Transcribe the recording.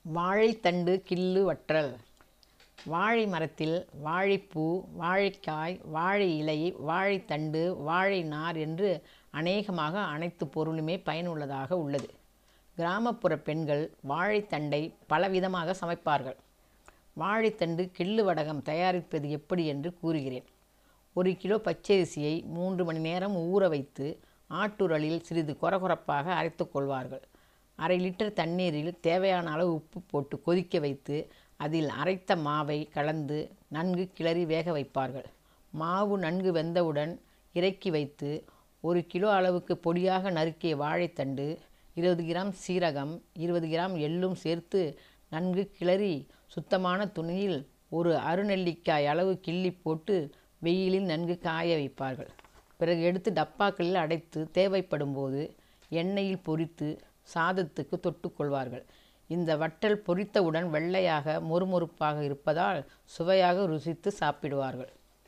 வாழைத்தண்டு கிள்ளு வற்றல் வாழை மரத்தில் வாழைப்பூ வாழைக்காய் வாழை இலை வாழைத்தண்டு வாழை நார் என்று அநேகமாக அனைத்து பொருளுமே பயனுள்ளதாக உள்ளது கிராமப்புற பெண்கள் வாழைத்தண்டை பலவிதமாக சமைப்பார்கள் வாழைத்தண்டு கிள்ளு வடகம் தயாரிப்பது எப்படி என்று கூறுகிறேன் ஒரு கிலோ பச்சரிசியை மூன்று மணி நேரம் ஊற வைத்து ஆட்டுரலில் சிறிது கொரகொரப்பாக அரைத்து கொள்வார்கள் அரை லிட்டர் தண்ணீரில் தேவையான அளவு உப்பு போட்டு கொதிக்க வைத்து அதில் அரைத்த மாவை கலந்து நன்கு கிளறி வேக வைப்பார்கள் மாவு நன்கு வெந்தவுடன் இறக்கி வைத்து ஒரு கிலோ அளவுக்கு பொடியாக நறுக்கிய வாழைத்தண்டு இருபது கிராம் சீரகம் இருபது கிராம் எள்ளும் சேர்த்து நன்கு கிளறி சுத்தமான துணியில் ஒரு அருநெல்லிக்காய் அளவு கிள்ளி போட்டு வெயிலில் நன்கு காய வைப்பார்கள் பிறகு எடுத்து டப்பாக்களில் அடைத்து தேவைப்படும் போது எண்ணெயில் பொரித்து சாதத்துக்கு தொட்டுக்கொள்வார்கள் இந்த வற்றல் பொரித்தவுடன் வெள்ளையாக மொறுமொறுப்பாக இருப்பதால் சுவையாக ருசித்து சாப்பிடுவார்கள்